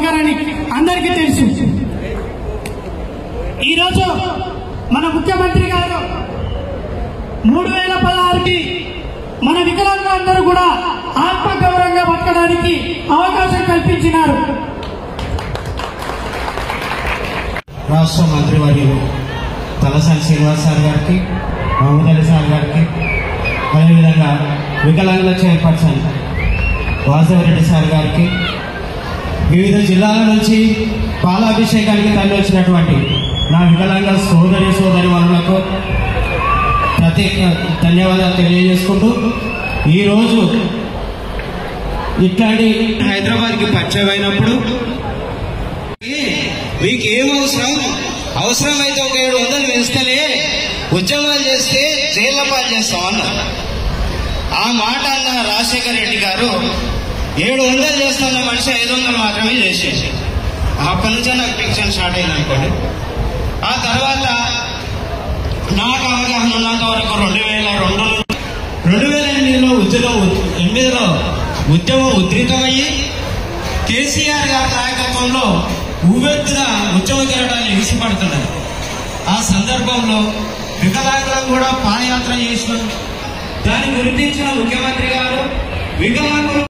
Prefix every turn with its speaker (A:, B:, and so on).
A: ప్రభాకర్ అని అందరికీ తెలుసు ఈరోజు మన ముఖ్యమంత్రి గారు మూడు వేల పదహారుకి మన వికలాంగులందరూ కూడా ఆత్మగౌరవంగా బతకడానికి అవకాశం కల్పించినారు
B: రాష్ట్ర మంత్రివర్యులు తలసాని శ్రీనివాస్ సార్ గారికి మహమూద్ అలీ సార్ గారికి అదేవిధంగా వికలాంగుల చైర్పర్సన్ వాసవరెడ్డి సార్ గారికి వివిధ జిల్లాల నుంచి పాలాభిషేకానికి తల్లి వచ్చినటువంటి నా వికలాంగ సోదరి సోదరి వనులకు ప్రత్యేక ధన్యవాదాలు తెలియజేసుకుంటూ ఈరోజు ఇట్లాంటి హైదరాబాద్కి పరిచయం అయినప్పుడు
C: మీకు ఏం అవసరం అవసరమైతే ఒక ఏడు వందలు వేస్తేనే ఉద్యమాలు చేస్తే జైళ్ళ పాలు చేస్తాం అన్నారు ఆ మాట అన్న రాజశేఖర రెడ్డి గారు ఏడు వందలు చేస్తున్న మనిషి ఐదు వందలు మాత్రమే చేసేసి అప్పటి నుంచే నాకు పిక్చర్ స్టార్ట్ అయింది అనుకోండి ఆ తర్వాత నాకు అవగాహన ఉన్నంత వరకు రెండు వేల రెండు రెండు వేల ఎనిమిదిలో ఉద్యమం ఎనిమిదిలో ఉద్యమం ఉధృతమయ్యి కేసీఆర్ గారి నాయకత్వంలో ఉవ్వెత్తున ఉద్యమ కిరటాలు ఎగిసిపడుతున్నాయి ఆ సందర్భంలో వికలాంగులను కూడా పాదయాత్ర చేసిన దాన్ని గుర్తించిన ముఖ్యమంత్రి గారు వికలాంగులు